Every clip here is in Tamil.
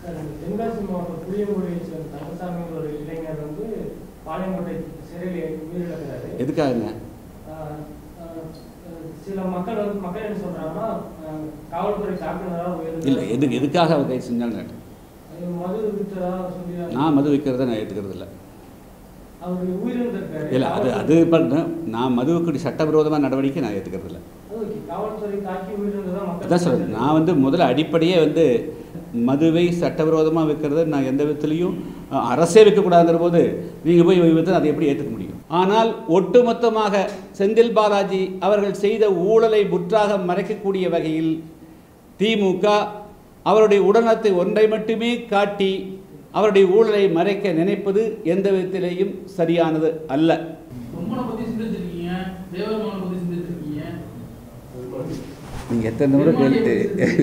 சார், இந்த தென்காசி மாவட்டம் புளியங்குடியை சேர்ந்த தங்கசாமிங்கிற ஒரு இளைஞர் வந்து பாளையங்கோட்டை சிறையில் உயிரிழக்கிறாரு எதுக்காகங்க ஆஹ் ஆஹ் சில மக்கள் வந்து மக்கள் என்ன சொல்றாங்கன்னா ஆஹ் காவல்துறை தாக்குனதாக உயிரிழந்தார் இல்லை எது எதுக்காக அவர் கைது செஞ்சாலும் கேட்டேன் அது மது விற்றதா சொல்லி நான் மது விற்கிறத நான் ஏற்றுக்கிறது இல்லை அவர் உயிரிழந்திருக்காரு இல்லை அது அது பண்ண நான் மதுவுக்கு சட்டவிரோதமான நடவடிக்கை நான் ஏற்றுக்கிறது இல்லை அது okay. காவல்துறை தாக்கி உயிரிழந்ததா மக்கள் அதான் சொல்கிறேன் நான் வந்து முதல்ல அடிப்படையே வந்து மதுவை சட்டவிரோதமாக விற்கிறத நான் எந்த விதத்துலையும் அஹ், அரசே விற்கக்கூடாதுங்கிற போது நீங்கள் போய் விற்று அதை எப்படி ஏற்றுக்க முடியும் ஆனால் ஒட்டுமொத்தமாக செந்தில் பாலாஜி அவர்கள் செய்த ஊழலை முற்றாக மறைக்கக்கூடிய வகையில் திமுக அவருடைய உடனத்தை ஒன்றை மட்டுமே காட்டி அவருடைய ஊழலை மறைக்க நினைப்பது எந்த விதத்திலேயும் சரியானது அல்ல கொம்பனை பத்தி சிந்திச்சிருக்கீங்க தேவரமான பத்தி சிந்திச்சிருக்கீங்க நீங்கள் எத்தனை முறை கேட்டு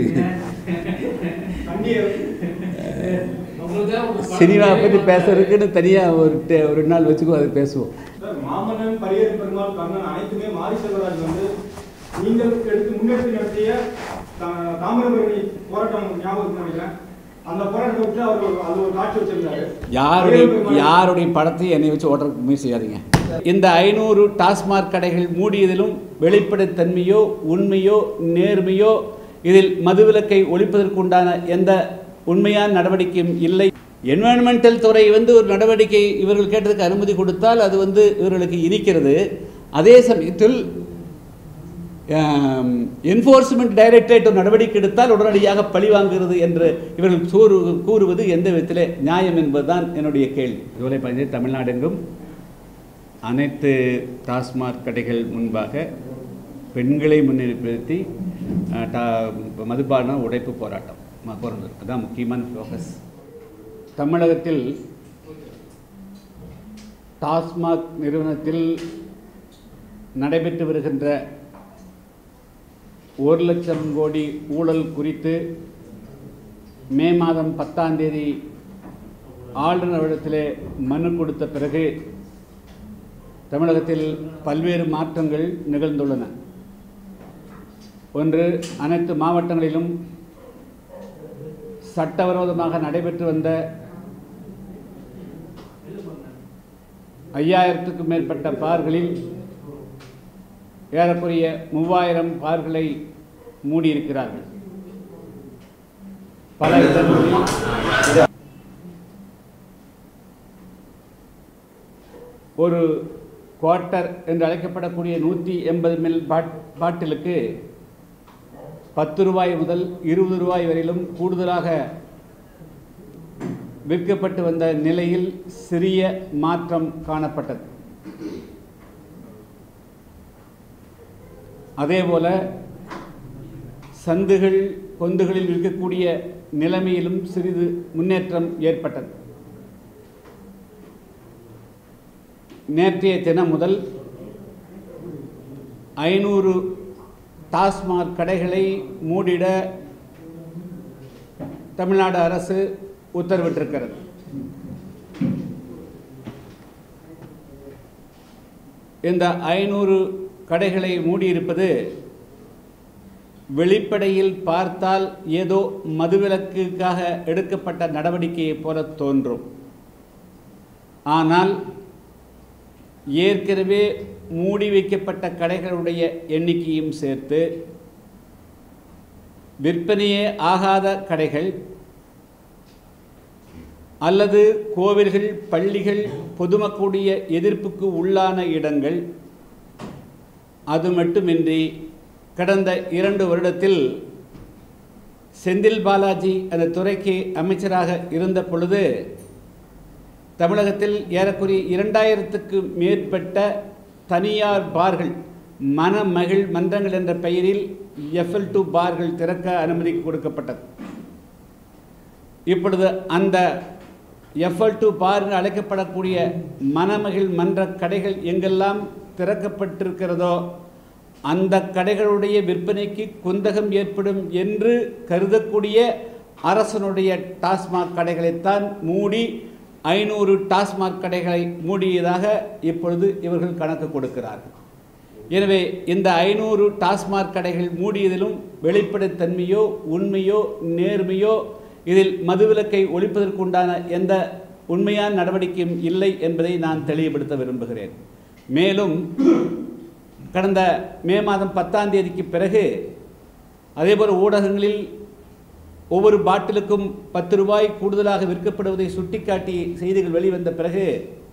உங்களுக்காக ஒரு படம் சினிமா பற்றி தேவரமான- பேசுறதுக்குன்னு தனியாக ஒரு டே- ஒரு நாள் வச்சுக்கோ அதை பேசுவோம் சார், மாமன்னன் பரியர் பெருமாள் கண்ணன் அனைத்துமே மாரி செல்வராஜ் வந்து நீங்கள் எடுத்து முன்னெடுத்து நடத்திய தா- தாமிரபரணி போராட்டம் ஞாபகம் இருக்குன்னு நினைக்கிறேன் அந்த போராட்டத்தை விட்டு அவர் ஒரு- அது ஒரு காட்சி வச்சிருந்தாரு யாருடைய பரியர் பெருமாள் யாருடைய படத்தையும் என்னை வச்சு ஓட்டுறதுக்கு முயற்சி செய்யாதீங்க இந்த ஐநூறு டாஸ்மாக் கடைகள் மூடியதிலும் வெளிப்படைத்தன்மையோ உண்மையோ நேர்மையோ இதில் மதுவிலக்கை ஒழிப்பதற்குண்டான எந்த உண்மையான நடவடிக்கையும் இல்லை என்வாயன்மெண்டல் துறை வந்து ஒரு நடவடிக்கை இவர்கள் கேட்டதுக்கு அனுமதி கொடுத்தால் அது வந்து இவர்களுக்கு இனிக்கிறது அதே சமயத்தில் என்ஃபோர்ஸ்மெண்ட் டைரக்டரேட் ஒரு நடவடிக்கை எடுத்தால் உடனடியாக பழி வாங்குகிறது என்று இவர்கள் கூறு கூறுவது எந்த விதத்திலே நியாயம் என்பதுதான் என்னுடைய கேள்வி ஜூலை பதினஞ்சு தமிழ்நாடெங்கும் அனைத்து டாஸ்மாக் கடைகள் முன்பாக பெண்களை முன்னிறுத்தி அஹ், டா- மதுபான உடைப்பு போராட்டம் ம- போராட்டம் அதான் முக்கியமான ஃபோக்கஸ் தமிழகத்தில் டாஸ்மாக் நிறுவனத்தில் நடைபெற்று வருகின்ற ஒரு லட்சம் கோடி ஊழல் குறித்து மே மாதம் பத்தாம் தேதி ஆளுநரிடத்திலே மனு கொடுத்த பிறகு தமிழகத்தில் பல்வேறு மாற்றங்கள் நிகழ்ந்துள்ளன ஒன்று அனைத்து மாவட்டங்களிலும் சட்டவிரோதமாக நடைபெற்று வந்த ஐயாயிரத்துக்கும் மேற்பட்ட பார்களில் ஏறக்குறைய மூவாயிரம் பார்களை மூடியிருக்கிறார்கள் பல இடங்களில் ஒரு குவார்ட்டர் என்று அழைக்கப்படக்கூடிய நூற்றி எண்பது மில் பாட் பாட்டிலுக்கு பத்து ரூபாய் முதல் இருபது ரூபாய் வரையிலும் கூடுதலாக விற்கப்பட்டு வந்த நிலையில் சிறிய மாற்றம் காணப்பட்டது அதேபோல சந்துகள் பொந்துகளில் விற்கக்கூடிய நிலைமையிலும் சிறிது முன்னேற்றம் ஏற்பட்டது நேற்றைய தினம் முதல் ஐநூறு டாஸ்மாக் கடைகளை மூடிட தமிழ்நாடு அரசு உத்தரவிட்டிருக்கிறது இந்த ஐநூறு கடைகளை மூடியிருப்பது வெளிப்படையில் பார்த்தால் ஏதோ மதுவிலக்குக்காக எடுக்கப்பட்ட நடவடிக்கையைப் போல தோன்றும் ஆனால் ஏற்கனவே மூடி வைக்கப்பட்ட கடைகளுடைய எண்ணிக்கையும் சேர்த்து விற்பனையே ஆகாத கடைகள் அல்லது கோவில்கள் பள்ளிகள் பொதுமக்களுடைய எதிர்ப்புக்கு உள்ளான இடங்கள் அது மட்டுமின்றி கடந்த இரண்டு வருடத்தில் செந்தில் பாலாஜி அந்த துறைக்கு அமைச்சராக இருந்த பொழுது தமிழகத்தில் ஏறக்குறைய இரண்டாயிரத்துக்கு மேற்பட்ட தனியார் பார்கள் மனமகிழ் மன்றங்கள் என்ற பெயரில் எஃப்எல் டூ பார்கள் திறக்க அனுமதி கொடுக்கப்பட்டது இப்பொழுது அந்த எஃப்எல் டூ பார் என்று அழைக்கப்படக்கூடிய மணமகிழ் மன்ற கடைகள் எங்கெல்லாம் திறக்கப்பட்டிருக்கிறதோ அந்த கடைகளுடைய விற்பனைக்கு குந்தகம் ஏற்படும் என்று கருதக்கூடிய அரசனுடைய டாஸ்மாக் கடைகளைத்தான் மூடி ஐநூறு டாஸ்மாக் கடைகளை மூடியதாக இப்பொழுது இவர்கள் கணக்கு கொடுக்கிறார்கள் எனவே இந்த ஐநூறு டாஸ்மாக் கடைகள் மூடியதிலும் வெளிப்படைத்தன்மையோ உண்மையோ நேர்மையோ இதில் மதுவிலக்கை ஒழிப்பதற்குண்டான எந்த உண்மையான நடவடிக்கையும் இல்லை என்பதை நான் தெளிவுபடுத்த விரும்புகிறேன் மேலும் கடந்த மே மாதம் பத்தாம் தேதிக்கு பிறகு அதேபோல் ஊடகங்களில் ஒவ்வொரு பாட்டிலுக்கும் பத்து ரூபாய் கூடுதலாக விற்கப்படுவதை சுட்டிக்காட்டி செய்திகள் வெளிவந்த பிறகு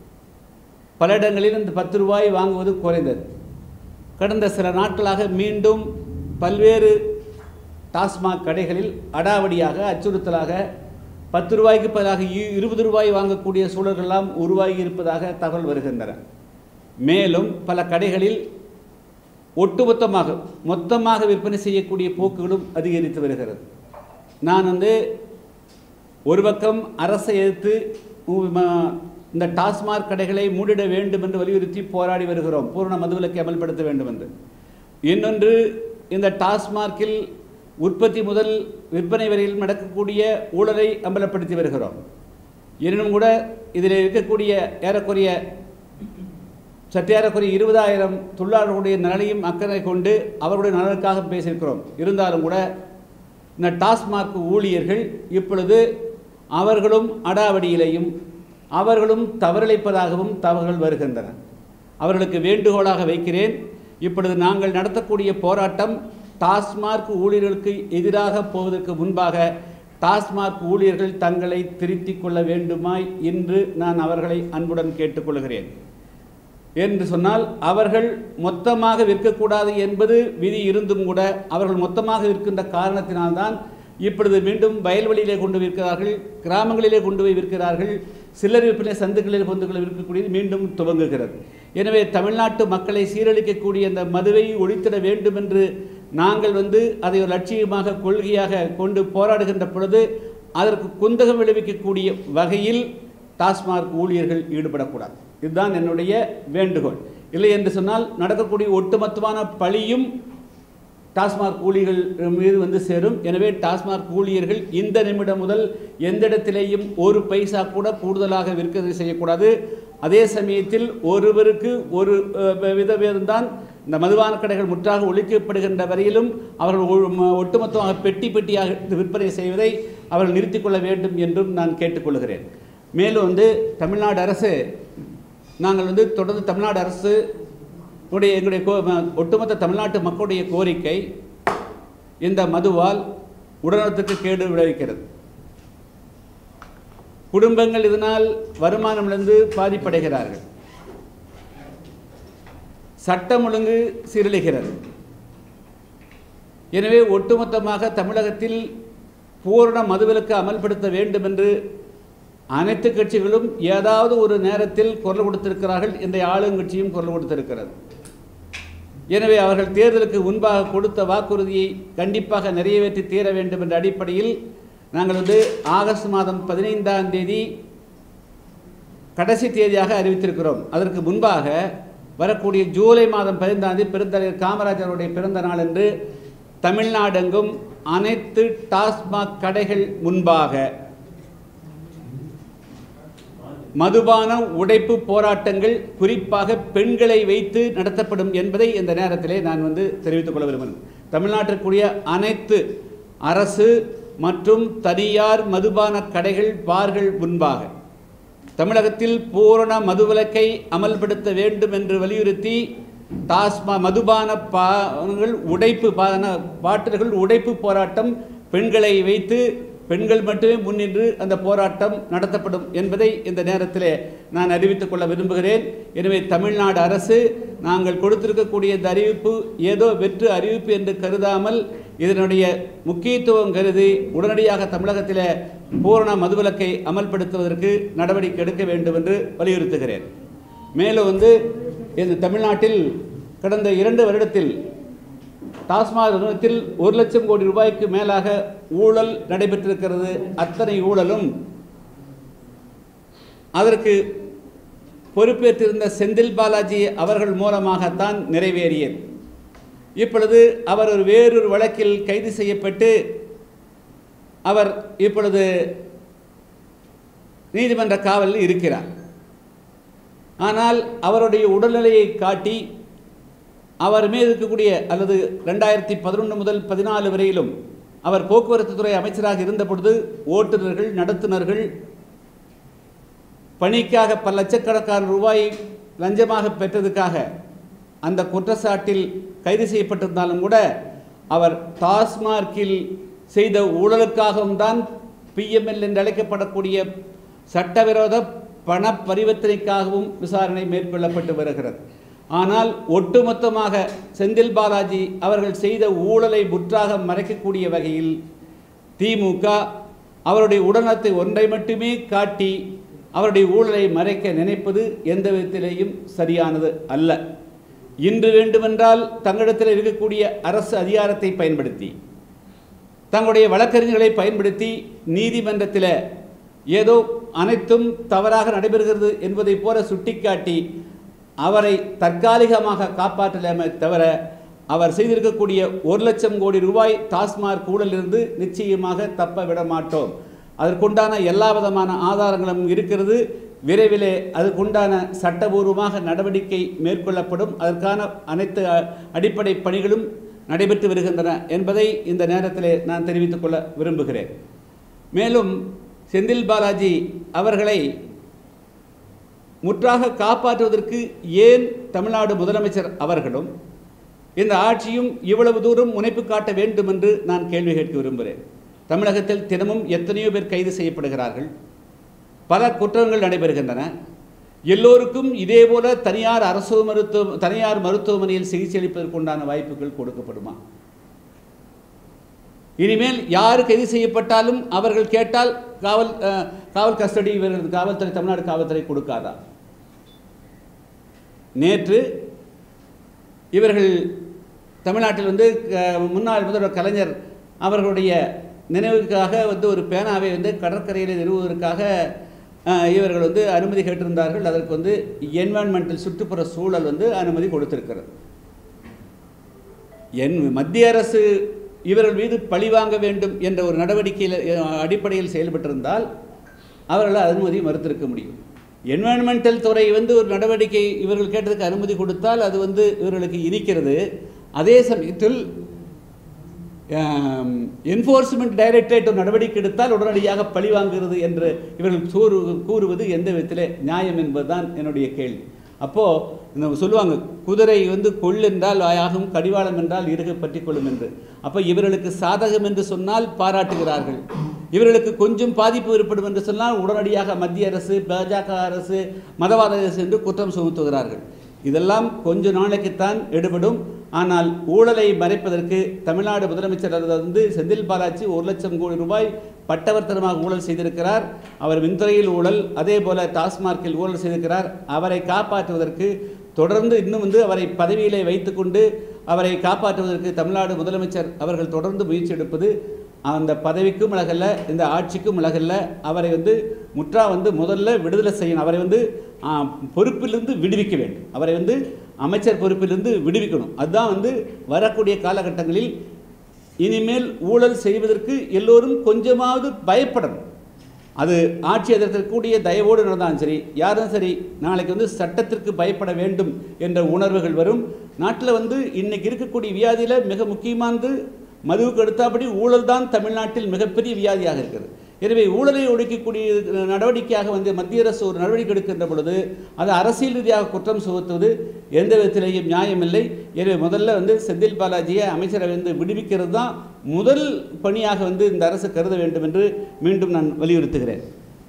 பல இடங்களில் இந்த பத்து ரூபாய் வாங்குவது குறைந்தது கடந்த சில நாட்களாக மீண்டும் பல்வேறு டாஸ்மாக் கடைகளில் அடாவடியாக அச்சுறுத்தலாக பத்து ரூபாய்க்கு பதிலாக இ- இருபது ரூபாய் வாங்கக்கூடிய சூழல்களெல்லாம் உருவாகி இருப்பதாக தகவல் வருகின்றன மேலும் பல கடைகளில் ஒட்டுமொத்தமாக மொத்தமாக விற்பனை செய்யக்கூடிய போக்குகளும் அதிகரித்து வருகிறது நான் வந்து ஒரு பக்கம் அரசை எதிர்த்து உ- ம- இந்த டாஸ்மாக் கடைகளை மூடிட வேண்டும் என்று வலியுறுத்தி போராடி வருகிறோம் பூரண மதுவிலக்கை அமல்படுத்த வேண்டும் என்று இன்னொன்று இந்த டாஸ்மார்க்கில் உற்பத்தி முதல் விற்பனை வரையில் நடக்கக்கூடிய ஊழலை அம்பலப்படுத்தி வருகிறோம் எனினும் கூட இதில் இருக்கக்கூடிய ஏறக்குறைய சற்றேறக்குறைய இருபதாயிரம் தொழிலாளர்களுடைய நலனையும் அக்கறை கொண்டு அவருடைய நலனுக்காக பேசியிருக்கிறோம் இருந்தாலும் கூட இந்த டாஸ்மாக் ஊழியர்கள் இப்பொழுது அவர்களும் அடாவடியிலையும் அவர்களும் தவறிழைப்பதாகவும் தகவல்கள் வருகின்றன அவர்களுக்கு வேண்டுகோளாக வைக்கிறேன் இப்பொழுது நாங்கள் நடத்தக்கூடிய போராட்டம் டாஸ்மாக் ஊழியர்களுக்கு எதிராக போவதற்கு முன்பாக டாஸ்மாக் ஊழியர்கள் தங்களை திருத்திக் கொள்ள வேண்டுமாய் என்று நான் அவர்களை அன்புடன் கேட்டுக்கொள்கிறேன் என்று சொன்னால் அவர்கள் மொத்தமாக விற்கக்கூடாது என்பது விதி இருந்தும் கூட அவர்கள் மொத்தமாக விற்கின்ற காரணத்தினால்தான் இப்பொழுது மீண்டும் வயல்வெளியிலே கொண்டு விற்கிறார்கள் கிராமங்களிலே கொண்டு போய் விற்கிறார்கள் சில்லறை விற்பனை சந்துகளில் கொண்டு போய் விற்கக்கூடியது மீண்டும் துவங்குகிறது எனவே தமிழ்நாட்டு மக்களை சீரழிக்கக்கூடிய அந்த மதுவை ஒழித்திட வேண்டும் என்று நாங்கள் வந்து அதை ஒரு லட்சியமாக கொள்கையாக கொண்டு போராடுகின்ற பொழுது அதற்கு குந்தகம் விளைவிக்கக்கூடிய வகையில் டாஸ்மாக் ஊழியர்கள் ஈடுபடக்கூடாது இதுதான் என்னுடைய வேண்டுகோள் இல்லை என்று சொன்னால் நடக்கக்கூடிய ஒட்டுமொத்தமான பழியும் டாஸ்மாக் ஊழியர்கள் மீது வந்து சேரும் எனவே டாஸ்மாக் ஊழியர்கள் இந்த நிமிடம் முதல் எந்த இடத்திலேயும் ஒரு பைசா கூட கூடுதலாக விற்கதை செய்யக்கூடாது அதே சமயத்தில் ஒருவருக்கு ஒரு அஹ், வித வேதம்தான் இந்த மதுபான கடைகள் முற்றாக ஒழிக்கப்படுகின்ற வரையிலும் அவர்கள் ஒ- ம- ஒட்டுமொத்தமாக பெட்டி பெட்டியாக எடுத்து விற்பனை செய்வதை அவர்கள் நிறுத்திக் கொள்ள வேண்டும் என்றும் நான் கேட்டுக்கொள்கிறேன் மேலும் வந்து தமிழ்நாடு அரசு நாங்கள் வந்து தொடர்ந்து தமிழ்நாடு அரசு உடைய எங்களுடைய கோ ம- ஒட்டுமொத்த தமிழ்நாட்டு மக்களுடைய கோரிக்கை இந்த மதுவால் உடல்நலத்துக்கு கேடு விளைவிக்கிறது குடும்பங்கள் இதனால் வருமானமிழந்து பாதிப்படைகிறார்கள் சட்டம் ஒழுங்கு சீரழிகிறது எனவே ஒட்டுமொத்தமாக தமிழகத்தில் பூரண மதுவிலக்கு அமல்படுத்த வேண்டும் என்று அனைத்து கட்சிகளும் ஏதாவது ஒரு நேரத்தில் குரல் கொடுத்திருக்கிறார்கள் இன்றைய ஆளுங்கட்சியும் குரல் கொடுத்திருக்கிறது எனவே அவர்கள் தேர்தலுக்கு முன்பாக கொடுத்த வாக்குறுதியை கண்டிப்பாக நிறைவேற்றி தீர வேண்டும் என்ற அடிப்படையில் நாங்கள் வந்து ஆகஸ்ட் மாதம் பதினைந்தாம் தேதி கடைசி தேதியாக அறிவித்திருக்கிறோம் அதற்கு முன்பாக வரக்கூடிய ஜூலை மாதம் பதினைந்தாம் தேதி பெருந்தலைவர் காமராஜருடைய பிறந்த நாள் என்று தமிழ்நாடெங்கும் அனைத்து டாஸ்மாக் கடைகள் முன்பாக மதுபான உடைப்பு போராட்டங்கள் குறிப்பாக பெண்களை வைத்து நடத்தப்படும் என்பதை இந்த நேரத்திலே நான் வந்து தெரிவித்துக் கொள்ள விரும்புகிறேன் தமிழ்நாட்டிற்குரிய அனைத்து அரசு மற்றும் தனியார் மதுபான கடைகள் பார்கள் முன்பாக தமிழகத்தில் பூரண மதுவிலக்கை அமல்படுத்த வேண்டும் என்று வலியுறுத்தி டாஸ்மா மதுபான பானங்கள் உடைப்பு பான பாட்டில்கள் உடைப்பு போராட்டம் பெண்களை வைத்து பெண்கள் மட்டுமே முன்னின்று அந்த போராட்டம் நடத்தப்படும் என்பதை இந்த நேரத்திலே நான் அறிவித்துக் கொள்ள விரும்புகிறேன் எனவே தமிழ்நாடு அரசு நாங்கள் கொடுத்திருக்கக்கூடிய இந்த அறிவிப்பு ஏதோ வெற்று அறிவிப்பு என்று கருதாமல் இதனுடைய முக்கியத்துவம் கருதி உடனடியாக தமிழகத்திலே பூரண மதுவிலக்கை அமல்படுத்துவதற்கு நடவடிக்கை எடுக்க வேண்டும் என்று வலியுறுத்துகிறேன் மேலும் வந்து இந்த தமிழ்நாட்டில் கடந்த இரண்டு வருடத்தில் டாஸ்மாக் நிறுவனத்தில் ஒரு லட்சம் கோடி ரூபாய்க்கு மேலாக ஊழல் நடைபெற்றிருக்கிறது அத்தனை ஊழலும் அதற்கு பொறுப்பேற்றிருந்த செந்தில் பாலாஜி அவர்கள் மூலமாகத்தான் நிறைவேறியது இப்பொழுது அவர் ஒரு வேறொரு வழக்கில் கைது செய்யப்பட்டு அவர் இப்பொழுது நீதிமன்ற காவலில் இருக்கிறார் ஆனால் அவருடைய உடல்நிலையை காட்டி அவர் மீது இருக்கக்கூடிய அல்லது ரெண்டாயிரத்தி பதினொன்று முதல் பதினாலு வரையிலும் அவர் போக்குவரத்து துறை அமைச்சராக இருந்த பொழுது ஓட்டுநர்கள் நடத்துனர்கள் பணிக்காக பல லட்சக்கணக்கான ரூபாய் லஞ்சமாக பெற்றதுக்காக அந்த குற்றச்சாட்டில் கைது செய்யப்பட்டிருந்தாலும் கூட அவர் டாஸ்மார்க்கில் செய்த ஊழலுக்காகவும் தான் பிஎம்எல் என்று அழைக்கப்படக்கூடிய சட்டவிரோத பண பரிவர்த்தனைக்காகவும் விசாரணை மேற்கொள்ளப்பட்டு வருகிறது ஆனால் ஒட்டுமொத்தமாக செந்தில் பாலாஜி அவர்கள் செய்த ஊழலை முற்றாக மறைக்கக்கூடிய வகையில் திமுக அவருடைய உடனத்தை ஒன்றை மட்டுமே காட்டி அவருடைய ஊழலை மறைக்க நினைப்பது எந்த விதத்திலேயும் சரியானது அல்ல இன்று வேண்டுமென்றால் தங்களிடத்தில் இருக்கக்கூடிய அரசு அதிகாரத்தை பயன்படுத்தி தங்களுடைய வழக்கறிஞர்களை பயன்படுத்தி நீதிமன்றத்தில் ஏதோ அனைத்தும் தவறாக நடைபெறுகிறது என்பதைப் போல சுட்டிக்காட்டி அவரை தற்காலிகமாக காப்பாற்றலாமே தவிர அவர் செய்திருக்கக்கூடிய ஒரு லட்சம் கோடி ரூபாய் டாஸ்மாக் ஊழலிருந்து நிச்சயமாக தப்ப விட மாட்டோம் அதற்குண்டான எல்லா விதமான ஆதாரங்களும் இருக்கிறது விரைவிலே அதுக்குண்டான சட்டபூர்வமாக நடவடிக்கை மேற்கொள்ளப்படும் அதற்கான அனைத்து அ, அடிப்படை பணிகளும் நடைபெற்று வருகின்றன என்பதை இந்த நேரத்திலே நான் தெரிவித்துக் கொள்ள விரும்புகிறேன் மேலும் செந்தில் பாலாஜி அவர்களை முற்றாக காப்பாற்றுவதற்கு ஏன் தமிழ்நாடு முதலமைச்சர் அவர்களும் இந்த ஆட்சியும் இவ்வளவு தூரம் முனைப்பு காட்ட வேண்டும் என்று நான் கேள்வி கேட்க விரும்புகிறேன் தமிழகத்தில் தினமும் எத்தனையோ பேர் கைது செய்யப்படுகிறார்கள் பல குற்றங்கள் நடைபெறுகின்றன எல்லோருக்கும் இதேபோல தனியார் அரசு மருத்துவ தனியார் மருத்துவமனையில் சிகிச்சை அளிப்பதற்குண்டான வாய்ப்புகள் கொடுக்கப்படுமா இனிமேல் யார் கைது செய்யப்பட்டாலும் அவர்கள் கேட்டால் காவல் அஹ், காவல் கஸ்டடி இவர்கள் காவல்துறை தமிழ்நாடு காவல்துறை கொடுக்காதா நேற்று இவர்கள் தமிழ்நாட்டில் வந்து க- முன்னாள் முதல்வர் கலைஞர் அவர்களுடைய நினைவுக்காக வந்து ஒரு பேனாவை வந்து கடற்கரையில் நிறுவுவதற்காக அஹ், இவர்கள் வந்து அனுமதி கேட்டிருந்தார்கள் அதற்கு வந்து என்வான்மெண்டல் சுற்றுப்புற சூழல் வந்து அனுமதி கொடுத்திருக்கிறது என் மத்திய அரசு இவர்கள் மீது பழி வாங்க வேண்டும் என்ற ஒரு நடவடிக்கையில் அஹ், அடிப்படையில் செயல்பட்டிருந்தால் அவர்கள் அனுமதி மறுத்திருக்க முடியும் என்வாயன்மெண்டல் துறை வந்து ஒரு நடவடிக்கை இவர்கள் கேட்டதுக்கு அனுமதி கொடுத்தால் அது வந்து இவர்களுக்கு இனிக்கிறது அதே சமயத்தில் என்ஃபோர்ஸ்மெண்ட் டைரக்டரேட் ஒரு நடவடிக்கை எடுத்தால் உடனடியாக பழி வாங்குகிறது என்று இவர்கள் கூறு கூறுவது எந்த விதத்திலே நியாயம் என்பதுதான் என்னுடைய கேள்வி அப்போது இந்த சொல்லுவாங்க குதிரை வந்து கொள் என்றால் ஆகும் கடிவாளம் என்றால் இறுக பற்றி கொள்ளும் என்று அப்போ இவர்களுக்கு சாதகம் என்று சொன்னால் பாராட்டுகிறார்கள் இவர்களுக்கு கொஞ்சம் பாதிப்பு ஏற்படும் என்று சொன்னால் உடனடியாக மத்திய அரசு பாஜக அரசு மதவாத அரசு என்று குற்றம் சுமத்துகிறார்கள் இதெல்லாம் கொஞ்ச நாளைக்குத்தான் எடுபடும் ஆனால் ஊழலை மறைப்பதற்கு தமிழ்நாடு முதலமைச்சர் வந்து செந்தில் பாலாஜி ஒரு லட்சம் கோடி ரூபாய் பட்டவர்த்தனமாக ஊழல் செய்திருக்கிறார் அவர் மின்துறையில் ஊழல் அதே போல டாஸ்மார்க்கில் ஊழல் செய்திருக்கிறார் அவரை காப்பாற்றுவதற்கு தொடர்ந்து இன்னும் வந்து அவரை பதவியிலே வைத்துக்கொண்டு அவரை காப்பாற்றுவதற்கு தமிழ்நாடு முதலமைச்சர் அவர்கள் தொடர்ந்து முயற்சி எடுப்பது அந்த பதவிக்கும் அழகல்ல இந்த ஆட்சிக்கும் அழகல்ல அவரை வந்து முற்றா வந்து முதல்ல விடுதலை செய்யணும் அவரை வந்து ஆ, பொறுப்பிலிருந்து விடுவிக்க வேண்டும் அவரை வந்து அமைச்சர் பொறுப்பிலிருந்து விடுவிக்கணும் அதுதான் வந்து வரக்கூடிய காலகட்டங்களில் இனிமேல் ஊழல் செய்வதற்கு எல்லோரும் கொஞ்சமாவது பயப்படணும் அது ஆட்சி எதிர்க்கக்கூடிய தயவோடு நடந்தாலும் சரி யாரும் சரி நாளைக்கு வந்து சட்டத்திற்கு பயப்பட வேண்டும் என்ற உணர்வுகள் வரும் நாட்டில் வந்து இன்னைக்கு இருக்கக்கூடிய வியாதியில் மிக முக்கியமானது மதுவுக்கு அடுத்தபடி ஊழல் தான் தமிழ்நாட்டில் மிகப்பெரிய வியாதியாக இருக்கிறது எனவே ஊழலை ஒடுக்கக்கூடிய நடவடிக்கையாக வந்து மத்திய அரசு ஒரு நடவடிக்கை எடுக்கின்ற பொழுது அது அரசியல் ரீதியாக குற்றம் சுமத்துவது எந்த விதத்திலேயும் நியாயமில்லை எனவே முதல்ல வந்து செந்தில் பாலாஜியை அமைச்சரை வந்து விடுவிக்கிறது தான் முதல் பணியாக வந்து இந்த அரசு கருத வேண்டும் என்று மீண்டும் நான் வலியுறுத்துகிறேன்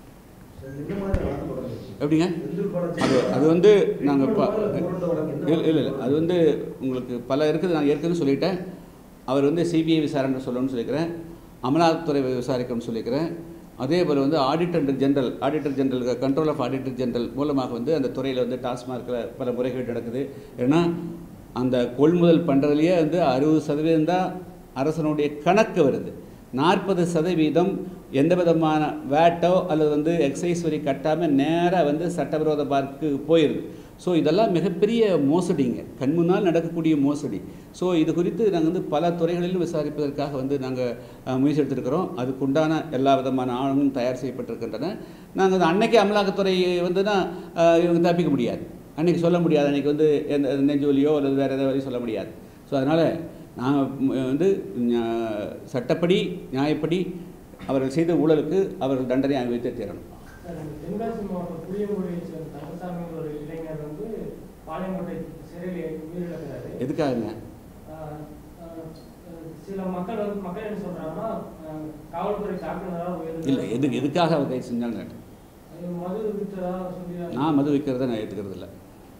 எப்படிங்க அது அது வந்து நாங்கள் இல்லை இல்லை இல்லை அது வந்து உங்களுக்கு பல இருக்குது நான் ஏற்கனவே சொல்லிட்டேன் அவர் வந்து சிபிஐ விசாரணை சொல்லணும்னு சொல்லிக்கிறேன் அமலாக்கத்துறை விசாரிக்கணும்னு சொல்லிக்கிறேன் அதே போல் வந்து auditor general auditor general control of auditor general மூலமாக வந்து அந்த துறையில் வந்து டாஸ்மார்க்கில் பல முறைகேடு நடக்குது ஏன்னா அந்த கொள்முதல் பண்ணுறதுலையே வந்து அறுபது சதவீதம் தான் அரசனுடைய கணக்கு வருது நாற்பது சதவீதம் எந்த விதமான வேட்டோ அல்லது வந்து எக்ஸைஸ் வரி கட்டாமல் நேராக வந்து சட்டவிரோத பார்க்கு போயிடுது ஸோ இதெல்லாம் மிகப்பெரிய மோசடிங்க கண் முன்னால் நடக்கக்கூடிய மோசடி ஸோ இது குறித்து நாங்கள் வந்து பல துறைகளிலும் விசாரிப்பதற்காக வந்து நாங்கள் முயற்சி எடுத்திருக்கிறோம் அதுக்குண்டான எல்லா விதமான ஆவணங்களும் தயார் செய்யப்பட்டிருக்கின்றன நாங்கள் வந்து அன்னைக்கு அமலாக்கத்துறை வந்துன்னா அஹ், இவங்க தப்பிக்க முடியாது அன்னைக்கு சொல்ல முடியாது அன்னைக்கு வந்து எந்த நெஞ்சொலியோ அல்லது வேறு எதாவது சொல்ல முடியாது ஸோ அதனால் நாங்கள் வந்து ஞா- சட்டப்படி நியாயப்படி அவர்கள் செய்த ஊழலுக்கு அவர்கள் தண்டனை அனுபவித்தே தீரணும் சார், இந்த தென்காசி மாவட்டம் புளியங்குடியை சேர்ந்த தங்கசாமிங்கிற ஒரு இளைஞர் வந்து பாளையங்கோட்டை சிறையில் உயிரிழக்கிறாரு எதுக்காகங்க ஆஹ் ஆஹ் சில மக்கள் வந்து மக்கள் என்ன சொல்றாங்கன்னா ஆஹ் காவல்துறை தாக்குனதாக உயிரிழந்தார் இல்லை எது எதுக்காக அவர் கைது செஞ்சாங்க அது மது விற்றதா சொல்லி நான் மது விற்கிறத நான் ஏற்றுக்கிறது இல்லை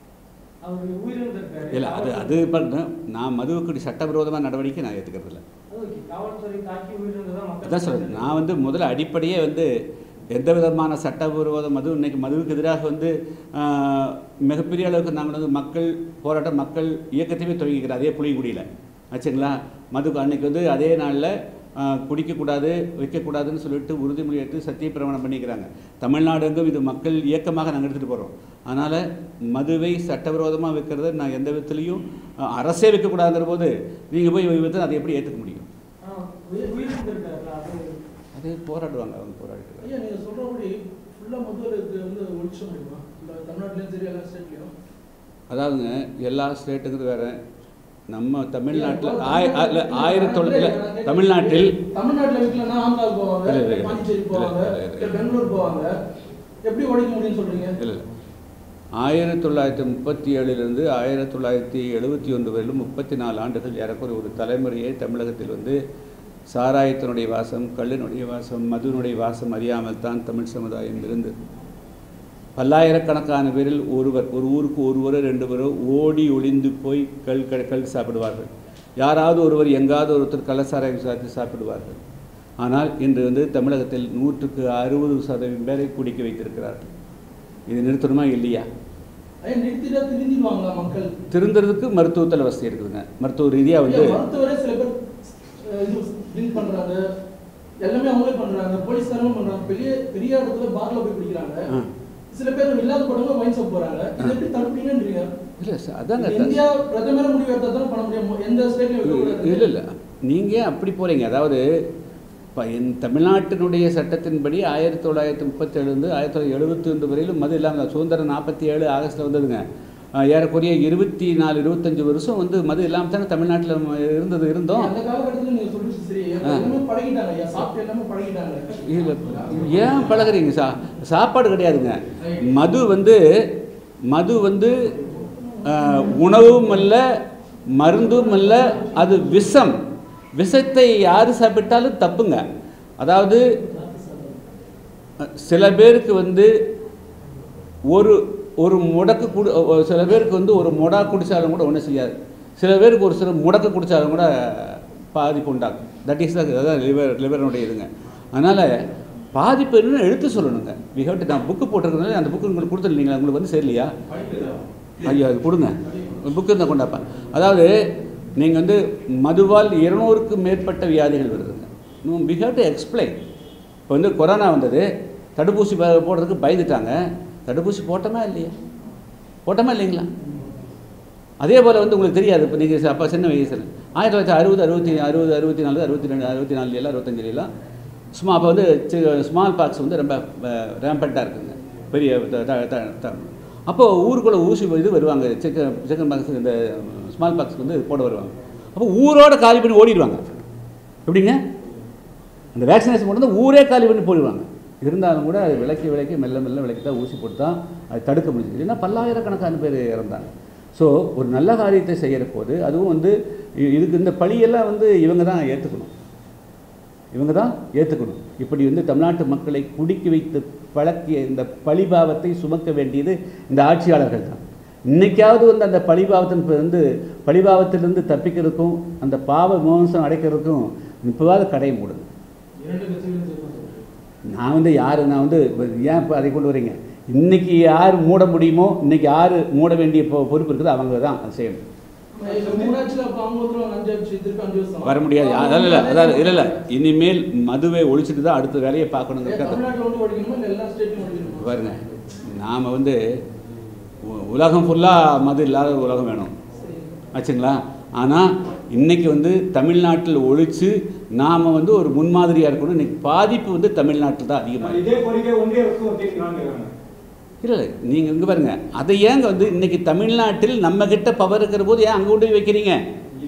அவர் உயிரிழந்திருக்காரு இல்லை அது அது பண்ண நான் மதுவுக்கு சட்டவிரோதமான நடவடிக்கை நான் ஏற்றுக்கிறது இல்லை அது okay. காவல்துறை தாக்கி உயிரிழந்ததா மக்கள் அதான் சொல்கிறேன் நான் வந்து முதல்ல அடிப்படையே வந்து எந்த விதமான சட்டவிரோத மது இன்னைக்கு மதுவுக்கு எதிராக வந்து ஆஹ், மிகப்பெரிய அளவுக்கு நாங்கள் வந்து மக்கள் போராட்டம் மக்கள் இயக்கத்தையுமே துவங்கிக்கிறோம் அதே புளியங்குடியில் ஆச்சுங்களா மதுக்கு அன்னைக்கு வந்து அதே நாளில் குடிக்கக்கூடாது வைக்கக்கூடாதுன்னு சொல்லிட்டு உறுதிமொழி எடுத்து சத்திய பிரமாணம் பண்ணிக்கிறாங்க தமிழ்நாடு எங்கும் இது மக்கள் இயக்கமாக நாங்கள் எடுத்துகிட்டு போகிறோம் அதனால் மதுவை சட்டவிரோதமாக வைக்கிறத நான் எந்த விதத்துலையும் ஆஹ், அரசே வைக்கக்கூடாதுங்கிற போது நீங்கள் போய் வித்து அதை எப்படி ஏற்றுக்க முடியும் ஆஹ் உயிர் உயிரிழந்திருக்காருல்ல அது அது போராடுவாங்க அவங்க போராடிட்டு ஐயா நீங்க சொல்றபடி ஃபுல்லா முதலுக்கு வந்து ஒழிச்ச முடியுமா இல்ல தமிழ்நாட்டிலயும் சரி எல்லா ஸ்டேட்லயும் அதாவதுங்க எல்லா ஸ்டேட்டுங்கிறது வேற நம்ம தமிழ்நாட்டில் ஆய இல்ல, ஆயிரத்தி தொள்ளாயிரத்தி தமிழ்நாட்டில் தமிழ்நாட்டுல வீட்டுலன்னா ஆந்திராவுக்கு போவாங்க இல்ல, இல்ல, இல்ல. பாண்டிச்சேரி போவாங்க இல்ல, இல்ல, இல்ல. இல்ல பெங்களூர் போவாங்க எப்படி ஒழிக்க முடியும்னு சொல்றீங்க இல்லை இல்லை ஆயிரத்தி தொள்ளாயிரத்தி முப்பத்தி ஏழிலிருந்து ஆயிரத்தி தொள்ளாயிரத்தி எழுபத்தி ஒன்று வரையிலும் முப்பத்தி நாலு ஆண்டுகள் ஏறக்குறைய ஒரு தலைமுறையை தமிழகத்தில் வந்து சாராயத்தினுடைய வாசம் கள்ளினுடைய வாசம் மதுவினுடைய வாசம் அறியாமல் தான் தமிழ் சமுதாயம் இருந்தது பல்லாயிரக்கணக்கான பேரில் ஒருவர் ஒரு ஊருக்கு ஒருவரோ ரெண்டு பேரோ ஓடி ஒளிந்து போய் கல் க கல் சாப்பிடுவார்கள் யாராவது ஒருவர் எங்காவது ஒருத்தர் கள்ளசாராயம் சாப்பிட்டு சாப்பிடுவார்கள் ஆனால் இன்று வந்து தமிழகத்தில் நூற்றுக்கு அறுபது சதவீதம் பேரை குடிக்க வைத்திருக்கிறார்கள் இது நிறுத்தணுமா இல்லையா ஐயா நிறுத்திட்டா திருந்திடுவாங்களா மக்கள் திருந்துறதுக்கு மருத்துவத்தில் வசதி இருக்குதுங்க மருத்துவ ரீதியாக வந்து ஐயா, மருத்துவரே சில பேர் அஹ், இது ட்ரிங்க் பண்றாங்க எல்லாமே அவங்களே பண்றாங்க போலீஸ்காரங்களும் பண்றாங்க பெரிய பெரிய இடத்துல பார்ல போய் குடிக்கிறாங்க ஆ. சில பேர் இல்லாத போறவங்க வைன் ஷாப் போறாங்க இது எப்படி தடுப்பீங்கன்றீங்க இல்லை சார் அதாங்க இது இந்தியா பிரதமர் முடிவு எடுத்தா தானே பண்ண முடியும் எந்த ஸ்டேட்லயும் இல்லை இல்லை நீங்கள் ஏன் அப்படி போகிறீங்க அதாவது இப்போ என் தமிழ்நாட்டினுடைய சட்டத்தின்படி ஆயிரத்தி தொள்ளாயிரத்தி முப்பத்தேழுலேருந்து ஆயிரத்தி தொள்ளாயிரத்தி எழுபத்தி ஒன்று வரையிலும் மது இல்லாமல் சுதந்திரம் நாற்பத்தி ஏழு ஆகஸ்ட்டில் வந்ததுங்க ஆஹ் ஏறக்குறைய இருபத்தி நாலு இருபத்தஞ்சு வருஷம் வந்து மது இல்லாமல் தானே தமிழ்நாட்டில் இருந்தது இருந்தோம் அந்த காலகட்டத்துல நீங்க சொல்லிட்டு சரி ஆ. எல்லாமே பழகிட்டாங்க ஐயா சாப்பிட்டு எல்லாமே பழகிட்டாங்க இல்லை ஏன் பழகுறீங்க சா சாப்பாடு கிடையாதுங்க மது வந்து மது வந்து ஆஹ், உணவும் அல்ல மருந்தும் அல்ல அது விஷம் விஷத்தை யார் சாப்பிட்டாலும் தப்புங்க அதாவது அஹ், சில பேருக்கு வந்து ஒரு ஒரு முடக்கு குடி ஒ- சில பேருக்கு வந்து ஒரு முடா குடித்தாலும் கூட ஒன்றும் செய்யாது சில பேருக்கு ஒரு சில முடக்கு குடித்தாலும் கூட பாதிப்பு உண்டாகும் தட் இஸ் அதான் லிவர் லிவரனுடைய இதுங்க அதனால் பாதிப்பு என்னன்னு எடுத்து சொல்லணுங்க வி ஹவ் நான் புக்கு போட்டிருக்கிறதுனால அந்த புக்கு உங்களுக்கு கொடுத்துருந்தீங்களா உங்களுக்கு வந்து சரியில்லையா ஐயோ அது கொடுங்க புக்கு இருந்தால் கொண்டாப்பேன் அதாவது நீங்கள் வந்து மதுவால் இருநூறுக்கும் மேற்பட்ட வியாதிகள் வருதுங்க வி ஹவ் டு எக்ஸ்பிளைன் இப்போ வந்து கொரோனா வந்தது தடுப்பூசி ப- போடுறதுக்கு பயந்துட்டாங்க தடுப்பூசி போட்டோமா இல்லையா போட்டோமா இல்லைங்களா அதே போல் வந்து உங்களுக்கு தெரியாது இப்போ நீங்கள் அப்போ சின்ன வயசில் ஆயிரத்தி தொள்ளாயிரத்தி அறுபது அறுபத்தி அறுபது அறுபத்தி நாலு அறுபத்தி ரெண்டு அறுபத்தி நாலுலாம் அறுபத்தஞ்சிலாம் சும்மா அப்போ வந்து ஸ்மால் பாக்ஸ் வந்து ரொம்ப ரேம்பட்டாக இருக்குங்க பெரிய த- த- த- த- அப்போது ஊருக்குள்ளே ஊசி இது வருவாங்க சிக்கன் சிக்கன் பாக்ஸ் இந்த ஸ்மால் பாக்ஸ் வந்து போட வருவாங்க அப்போ ஊரோட காலி பண்ணி ஓடிடுவாங்க எப்படிங்க அந்த வேக்சினேஷன் கொண்டு வந்து ஊரே காலி பண்ணி போயிடுவாங்க இருந்தாலும் கூட அது விளக்கி விளக்கி மெல்ல மெல்ல விளக்கி தான் ஊசி போட்டு தான் அது தடுக்க முடியுது இல்லைன்னா பல்லாயிரக்கணக்கான பேர் இறந்தாங்க ஸோ ஒரு நல்ல காரியத்தை செய்கிற போது அதுவும் வந்து இ- இதுக்கு இந்த பழியெல்லாம் வந்து இவங்க தான் ஏற்றுக்கணும் இவங்க தான் ஏற்றுக்கணும் இப்படி வந்து தமிழ்நாட்டு மக்களை குடிக்க வைத்து பழக்கிய இந்த பழிபாவத்தை சுமக்க வேண்டியது இந்த ஆட்சியாளர்கள் தான் இன்னைக்காவது வந்து அந்த பழிபாவத்தின் ப- வந்து பழிபாவத்திலிருந்து தப்பிக்கிறதுக்கும் அந்த பாவ மோசம் அடைக்கிறதுக்கும் இப்போவாது கடை மூடுங்க இரண்டு கட்சிகளும் சேர்ந்து சொல்றேன். நான் வந்து யார் நான் வந்து இப்ப ஏன் இப்போ அதை கொண்டு வரீங்க இன்னைக்கு யார் மூட முடியுமோ இன்னைக்கு யார் மூட வேண்டிய பொ- பொறுப்பு இருக்குதோ அவங்க தான் அதை செய்யணும் இந்த மூணாச்சுல அப்ப அவங்க ஒருத்தர் அஞ்சு ஆச்சு திருப்பி அஞ்சு வருஷம் வர முடியாது அதான் இல்லை அதாவது இல்லை இல்லை இனிமேல் மதுவை ஒழிச்சிட்டு தான் அடுத்த வேலையை பார்க்கணுங்கிறது தமிழ்நாட்டுல வந்து ஒழிக்கணுமா இல்ல எல்லா ஸ்டேட்லயும் ஒழிக்கணுமா பாருங்க நாம் வந்து உ- உலகம் ஃபுல்லாக மது இல்லாத ஒரு உலகம் வேணும் சரி. ஆச்சுங்களா ஆனால் இன்னைக்கு வந்து தமிழ்நாட்டில் ஒழிச்சு நாம் வந்து ஒரு முன்மாதிரியாக இருக்கணும் இன்னைக்கு பாதிப்பு வந்து தமிழ்நாட்டில் தான் அதிகமாக இருக்கு. இதே கோரிக்கை ஒன்றிய அரசு கேட்கிறான்னு கேட்குறாங்க இல்லை இல்லை நீங்கள் இங்கே பாருங்க அதை ஏங்க வந்து இன்னைக்கு தமிழ்நாட்டில் நம்ம கிட்ட பவர் இருக்கிற போது ஏன் அங்கே கொண்டு போய் வைக்கிறீங்க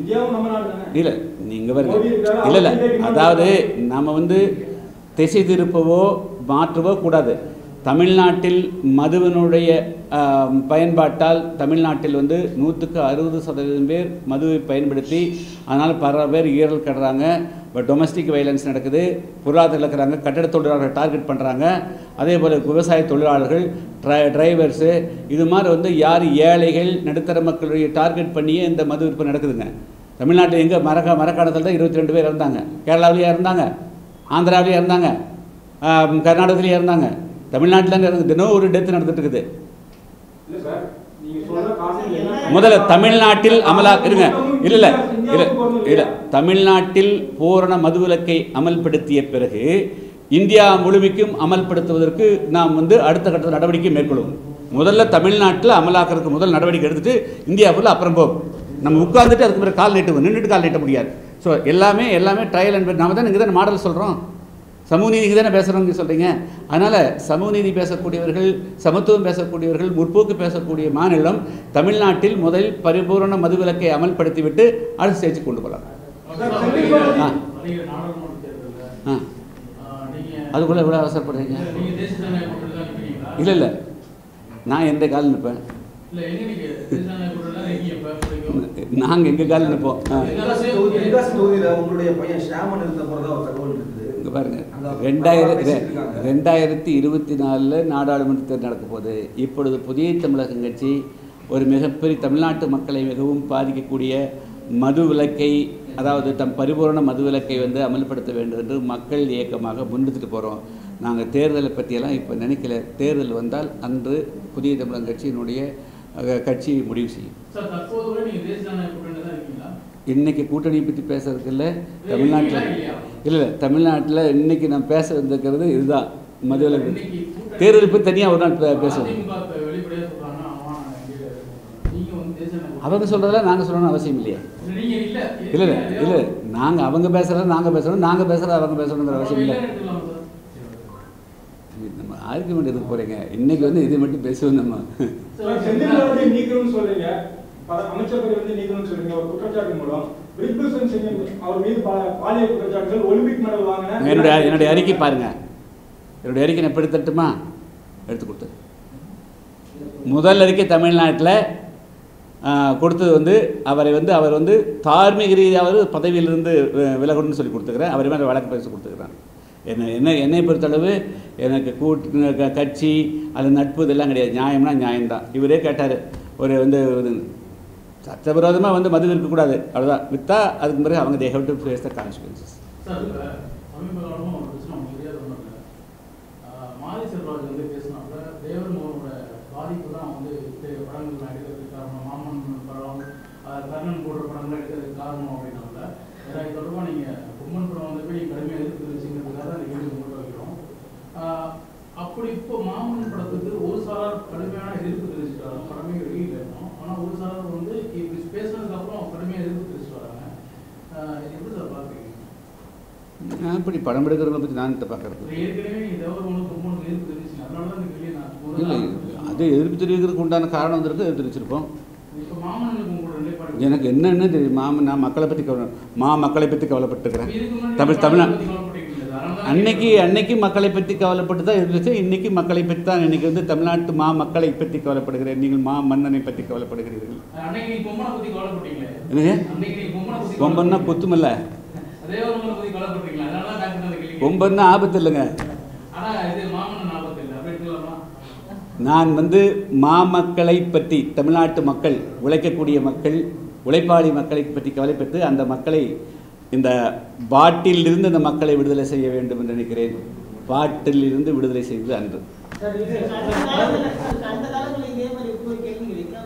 இந்தியாவும் நம்ம நாடு தானே இல்லை நீங்கள் வருங்க மோடி இருக்காரா? இல்லை இல்லை அவர் பின்னாடி அதாவது நம்ம வந்து திசை திருப்பவோ மாற்றவோ கூடாது தமிழ்நாட்டில் மதுவினுடைய ஆம், பயன்பாட்டால் தமிழ்நாட்டில் வந்து நூற்றுக்கு அறுபது சதவீதம் பேர் மதுவை பயன்படுத்தி அதனால் பல பேர் ஈரல் கடுறாங்க இப்போ டொமஸ்டிக் வைலன்ஸ் நடக்குது பொருளாதாரம் இழக்கிறாங்க கட்டட தொழிலாளர்கள் டார்கெட் பண்ணுறாங்க அதே போல் விவசாய தொழிலாளர்கள் ட்ரை டிரைவர்ஸு இது மாதிரி வந்து யார் ஏழைகள் நடுத்தர மக்களுடைய டார்கெட் பண்ணியே இந்த மது விற்பனை நடக்குதுங்க தமிழ்நாட்டில் எங்கே மரக்க மரக்காணத்தில் தான் இருபத்தி ரெண்டு பேர் இறந்தாங்க கேரளாவிலேயே இருந்தாங்க ஆந்திராவிலேயே இருந்தாங்க ஆம், கர்நாடகத்திலேயே இருந்தாங்க தமிழ்நாட்டில் இருந்து தினம் ஒரு டெத் நடந்துட்டு இருக்குது இல்ல சார் நீங்க சொல்ற காரணம் என்ன முதல்ல தமிழ்நாட்டில் அமலா இருங்க இல்லை இல்லை இல்லை இல்லை தமிழ்நாட்டில் பூரண மதுவிலக்கை அமல்படுத்திய பிறகு இந்தியா முழுமைக்கும் அமல்படுத்துவதற்கு நாம் வந்து அடுத்த கட்ட நடவடிக்கை மேற்கொள்வோம் முதல்ல தமிழ்நாட்டில் அமலாக்கிறதுக்கு முதல் நடவடிக்கை எடுத்துட்டு இந்தியா ஃபுல்லாக அப்புறம் போகும் நம்ம உட்கார்ந்துட்டு அதுக்கு பிறகு கால் நீட்டுவோம் நின்றுட்டு கால் நீட்ட முடியாது ஸோ எல்லாமே எல்லாமே ட்ரையல் அண்ட் நாம தான் இங்கே தானே மாடல் சொல்கிறோம் சமூக நீதிக்கு தானே பேசுகிறோங்க சொல்கிறீங்க அதனால் சமூக நீதி பேசக்கூடியவர்கள் சமத்துவம் பேசக்கூடியவர்கள் முற்போக்கு பேசக்கூடிய மாநிலம் தமிழ்நாட்டில் முதலில் பரிபூரண மதுவிலக்கை அமல்படுத்திவிட்டு அடுத்த ஸ்டேஜுக்கு கொண்டு போகலாம் சார், கண்டிப்பா ஆ. வருகிற நாடாளுமன்ற தேர்தல்ல, ஆ ஆ, நீங்க அதுக்குள்ளே எவ்வளோ அவசரப்படுறீங்க நீங்க தேசிய ஜனநாயக கூட்டணியில தான் நிக்கிறீங்களா? இல்லை இல்லை நான் எந்த கால் நிற்பேன் இல்ல, எங்க நீங்க தேசிய ஜனநாயக கூட்டணியில தான் இருக்கீங்க இப்ப வரைக்கும். நாங்கள் எங்கள் கால் நிற்போம் ஆ தென்காசி தொகுதி- தென்காசி தொகுதியில உங்களுடைய பையன் ஷியாமன் இருந்த போறதா ஒரு தகவல் இருக்குது இங்கே பாருங்க அங்க ரெண்டாயிரம் பேசிட்டு இருக்காங்க. ரெண்டாயிரத்தி இருபத்தி நாலில் நாடாளுமன்ற தேர்தல் நடக்க போகுது இப்பொழுது புதிய தமிழகம் கட்சி ஒரு மிகப்பெரிய தமிழ்நாட்டு மக்களை மிகவும் பாதிக்கக்கூடிய மது விலக்கை அதாவது தம் பரிபூரண மது விலக்கை வந்து அமல்படுத்த வேண்டும் என்று மக்கள் இயக்கமாக முன்னெடுத்துட்டு போகிறோம் நாங்கள் தேர்தலை பற்றியெல்லாம் இப்போ நினைக்கல தேர்தல் வந்தால் அன்று புதிய தமிழகம் கட்சியினுடைய அஹ், கட்சி முடிவு செய்யும் சார், தற்போது வரை நீங்க தேசிய ஜனநாயக கூட்டணியில தான் இருக்கீங்களா? இன்னைக்கு கூட்டணியை பற்றி பேசுறதுக்கு இல்லை தமிழ்நாட்டில் இல்லையா? இல்லை இல்லை தமிழ்நாட்டில் இன்னைக்கு நான் பேச வந்திருக்கிறது இதுதான் மதுவிலக்கு இன்னைக்கு கூட்டணி- தேர்தல் பற்றி தனியாக ஒரு நாள் பே- பேசுவோம் அதிமுக இப்ப வெளிப்படையா சொல்றாங்க, ஆமா, எங்க நீங்க வந்து தேசிய ஜனநாயக கூட்டணி- அவங்க சொல்கிறதெல்லாம் நாங்கள் சொல்லணும்னு அவசியம் இல்லையே நீங்க இல்ல. இல்லை இல்லை இல்ல, இல்லை நாங்கள் அவங்க பேசுகிறத நாங்கள் பேசுகிறோம் நாங்கள் பேசுகிறத அவங்க பேசணுங்கிற அவசியம் இல்லை இல்லைன்னு எடுத்துக்கலாமா சார்? நம்ம ஆர்குமெண்ட் எதுக்கு போகிறீங்க இன்னைக்கு வந்து இதை மட்டும் பேசுவோம் நம்ம சார், செந்தில் பாலாஜியை நீக்கணும்னு சொல்றீங்க பல அமைச்சர் பதவி வந்து நீக்கணும்னு சொல்றீங்க ஒரு குற்றச்சாட்டு மூலம் ரிக்வெஸ்ட் சிங் அவர் மீது பா- பாலியல் குற்றச்சாட்டுகள் ஒலிம்பிக் மெடல் வாங்கின என்னுடைய என்னுடைய அறிக்கை பாருங்க என்னுடைய அறிக்கை நான் எப்படி தட்டுமா எடுத்து கொடுத்தது முதல் அறிக்கை தமிழ்நாட்டில் கொடுத்தது வந்து அவரை வந்து அவர் வந்து தார்மீக ரீதியாவது பதவியிலிருந்து வி- விலகணும்னு சொல்லி கொடுத்துக்கிறேன் அவரை மேலே வழக்கு பேசி கொடுத்துக்கிறேன் என்ன என்ன என்னை பொறுத்தளவு எனக்கு கூட்டு க- கட்சி அது நட்பு இதெல்லாம் கிடையாது நியாயம்னா நியாயம்தான் இவரே கேட்டார் ஒரு வந்து ஒரு சட்டவிரோதமாக வந்து மது இருக்கக்கூடாது அவ்வளோதான் விற்றா அதுக்கு பிறகு அவங்க they have to face the consequences sir, இப்ப சமீப காலமா ஒரு பிரச்சனை உங்களுக்கு தெரியாத ஒண்ணும் இல்ல. ஆஹ், மாரி செல்வராஜ் வந்து பேசினாப்புல, தேவர் மகனோட பாதிப்பு தான் வந்து இந்த படங்கள் நடிக்கிறதுக்கு காரணம், மாமன் படம், ஆஹ், கர்ணன் போன்ற படங்கள் எடுக்கிறதுக்கு காரணம் அப்படின்னாப்புல. ஏன்னா, இது தொடர்பா நீங்க பொம்மன் படம் வந்தப்ப நீங்க கடுமையா எதிர்ப்பு தெரிவிச்சீங்கிறதுக்காக தான் இந்த கேள்வி உங்கள்ட்ட வைக்கிறோம். ஆஹ், அப்படி இப்போ மாமன் படத்துக்கு ஒரு சாரார் கடுமையான எதிர்ப்பு தெரிவிச்சிட்டாங்க படமே வெளியில இருக்கும் ஆனா ஒரு சாரார் வந்து இப்படி பேசுனதுக்கு அப்புறம் கடுமையா எதிர்ப்பு தெரிவிச்சு வராங்க ஆஹ், இது எப்படி சார் பாக்குறீங்க நான் இப்படி படம் எடுக்கிறவங்களை பற்றி நான் பார்க்கறது இல்ல, ஏற்கனவே நீங்க தேவர் மனு பொம்மனுக்கு எதிர்ப்பு தெரிவிச்சீங்க அதனால தான் இந்த கேள்வியை நான் இல்லை முதல்ல அது எதிர்ப்பு தெரிவிக்கிறதுக்கு உண்டான காரணம் வந்திருக்கு எதிர்ப்பு தெரிவிச்சிருப்போம் இப்ப மாமனுக்கு உங்களோட நிலைப்பாடு எனக்கு என்னன்னு தெரியும் மாமன் நான் மக்களை பற்றி கவலை மா மக்களை பற்றி கவலைப்பட்டுக்கிறேன் இதுக்கு முன்னாடி தமிழ் படத்தை தமிழ்நாடு பத்தி கவலைப்பட்டீங்களே, அதனால தான் அன்னைக்கு கேட்கிறேன். அன்னைக்கு மக்களை பற்றி கவலைப்பட்டு தான் இருந்துச்சு இன்னைக்கு மக்களை பற்றி தான் இன்னைக்கு வந்து தமிழ்நாட்டு மா மக்களை பற்றி கவலைப்படுகிறேன் நீங்கள் மா மன்னனை பற்றி கவலைப்படுகிறீர்கள் அன்னைக்கு நீங்க பொம்மனை பத்தி கவலைப்பட்டீங்களே என்னங்க அன்னைக்கு நீங்க பொம்மனை பத்தி கொம்பன்னா கவலைப்பட்டீங்க. குத்துமில்ல தேவர் மனு பத்தி கவலைப்பட்டீங்களா அதனால தான் டாக்டர் அந்த கேள்வி கொம்பன்னா ஆபத்து இல்லைங்க ஆனா இது மாமன் ஞாபகத்தில் இல்லை அப்படி இருக்கலாமா நான் வந்து மாமக்களை பற்றி தமிழ்நாட்டு மக்கள் உழைக்கக்கூடிய மக்கள் உழைப்பாளி மக்களை பற்றி கவலைப்பட்டு அந்த மக்களை இந்த பாட்டிலிருந்து அந்த மக்களை விடுதலை செய்ய வேண்டும் என்று நினைக்கிறேன் பாட்டிலிருந்து விடுதலை செய்வது அன்று சார் இது அந்த காலத்துல அந்த காலத்துல இதே மாதிரி ஒரு கேள்வி வைக்காம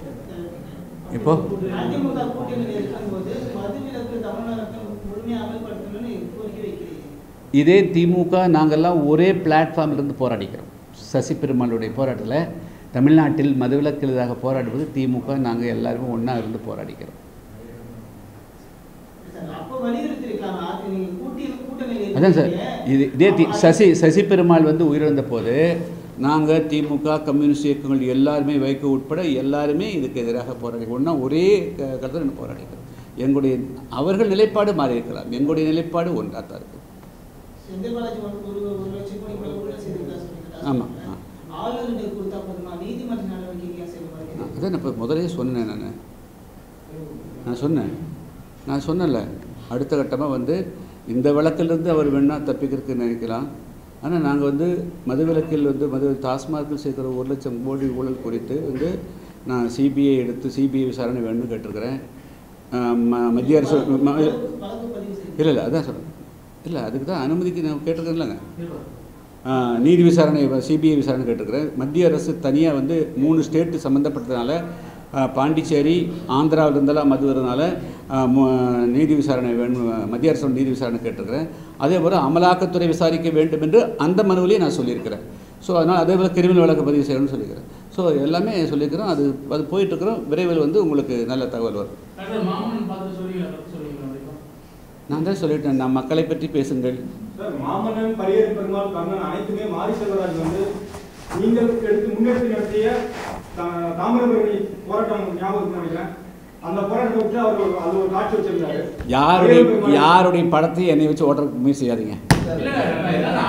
இப்போ அதிமுக கூட்டணியில் இருக்கும்போது மதுவிலக்கு தமிழ்நாட்டில் முழுமையாக அமல்படுத்தணும்னு கோரிக்கை வைக்கிறீங்க இதே திமுக நாங்கள்லாம் ஒரே பிளாட்ஃபார்ம்ல இருந்து போராடிக்கிறோம் சசி பெருமாளுடைய போராட்டத்தில் தமிழ்நாட்டில் மதுவிலக்கு எதிராக போராடுவது திமுக நாங்கள் எல்லாருமே ஒன்றா இருந்து போராடிக்கிறோம் சார், அப்போ வலியுறுத்திருக்காங்க அது நீங்க கூட்டி கூட்டணியில் அதான் சார் இருக்கீங்க. இது இதே தி அப்ப சசி சசி பெருமாள் வந்து உயிரிழந்த போது நாங்கள் திமுக கம்யூனிஸ்ட் இயக்கங்கள் எல்லாருமே வைக்க உட்பட எல்லாருமே இதுக்கு எதிராக போராடி ஒன்றா ஒரே க- கருத்தில் போராடிக்கிறோம் எங்களுடைய அவர்கள் நிலைப்பாடு மாறி இருக்கலாம் எங்களுடைய நிலைப்பாடு ஒன்றாக தான் இருக்குது செந்தில் பாலாஜி ஒரு ஒரு ஒரு லட்சம் கோடி மேல ஊழல் செய்திருக்கா சொல்லிட்டு ஆமா, ஆ. ஆளுநர்கிட்ட கொடுத்தா போதுமா நீதிமன்ற நடவடிக்கை ஏன் செய்ய நான் மாட்டேங்குது அதான் இப்போ முதலே சொன்னேன் நான் நான் சொன்னேன் நான் சொன்னேன்ல அடுத்த கட்டமாக வந்து இந்த வழக்கிலிருந்து அவர் வேணால் தப்பிக்கிறதுக்கு நினைக்கலாம் ஆனால் நாங்கள் வந்து மதுவிலக்கில் வந்து மது டாஸ்மார்க்கில் சேர்க்குற ஒரு லட்சம் கோடி ஊழல் குறித்து வந்து நான் சிபிஐ எடுத்து சிபிஐ விசாரணை வேணும்னு கேட்டிருக்கிறேன் ஆஹ் ம- மத்திய அரசு ம- வழக்கு வழக்கு பதிவு செய்து இல்லை இல்லை அதான் சொல்கிறேன் இல்லை அதுக்கு தான் அனுமதிக்கு நான் கேட்டிருக்கேன் இல்லைங்க ஆஹ் நீதி விசாரணை சிபிஐ விசாரணை கேட்டிருக்கிறேன் மத்திய அரசு தனியாக வந்து மூணு ஸ்டேட்டு சம்மந்தப்பட்டதுனால ஆஹ் பாண்டிச்சேரி ஆந்திராவில் இருந்தெல்லாம் மது வரதுனால ஆஹ் மு- நீதி விசாரணை வேணும் மத்திய அரசு நீதி விசாரணை கேட்டிருக்கிறேன் அதே போல் அமலாக்கத்துறை விசாரிக்க வேண்டும் என்று அந்த மனுவிலையும் நான் சொல்லியிருக்கிறேன் ஸோ அதனால் அதே போல் கிரிமினல் வழக்கு பதிவு செய்யணும்னு சொல்லியிருக்கிறேன் ஸோ எல்லாமே சொல்லியிருக்கிறோம் அது அது போயிட்டுருக்கிறோம் விரைவில் வந்து உங்களுக்கு நல்ல தகவல் வரும் டாக்டர் மாமன்னன் பார்த்து சொல்லுவீங்களா கருத்து சொல்லுவீங்களா வரைக்கும் நான் தான் சொல்லிட்டேன் நான் மக்களை பற்றி பேசுங்கள் சார் மாமன்னன் பரியேறு பெருமாள் கண்ணன் அனைத்துமே மாரி செல்வராஜ் வந்து நீங்கள் எடுத்து முன்னெடுத்து நடத்திய தா- தாமிரபரணி போராட்டம் ஞாபகம் நினைக்கிறேன் அந்த போராட்டத்தை விட்டு அவர் அது ஒரு காட்சி வச்சிருந்தாரு யாருடைய பரியேறு பெருமாள் யாருடைய படத்தையும் என்னை வச்சு ஓட்டுறதுக்கு முயற்சி செய்யாதீங்க இல்ல என்னன்னா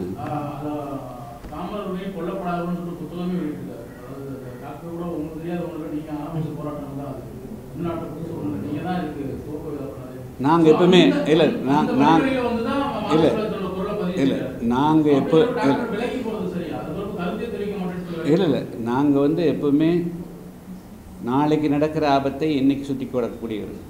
தாமரை கொல்லப்படாதுன்னு சொல்லிட்டு புத்தகமே வெளியிட்டிருக்காரு அதாவது டாக்டர் கூட உங்களுக்கு தெரியாத ஒன்று நீங்க ஆரம்பிச்ச போராட்டம் தான் அது தமிழ்நாட்டு புதுசு ஒன்று நீங்க தான் இருக்கு துவக்க விழா பண்ணது. நாங்க So, எப்பவுமே- அந்த- இல்ல, நான்- அந்த நான்- வழிமுறையில வந்து தான் நம்ம இல்ல. மாநிலத்தோட குரலை பதிவு இல்ல, செய்யறாரு. நாங்க எப்போ- அப்படி ஒரு டாக்டர் விலகி போறது சரியா அது ஒரு கருத்தே தெரிவிக்க மாட்டேன்னு இல்லை சொல்லி இல்லை நாங்கள் வந்து எப்பவுமே நாளைக்கு நடக்கிற ஆபத்தை இன்னைக்கு சுற்றி கொடக்கூடியவர்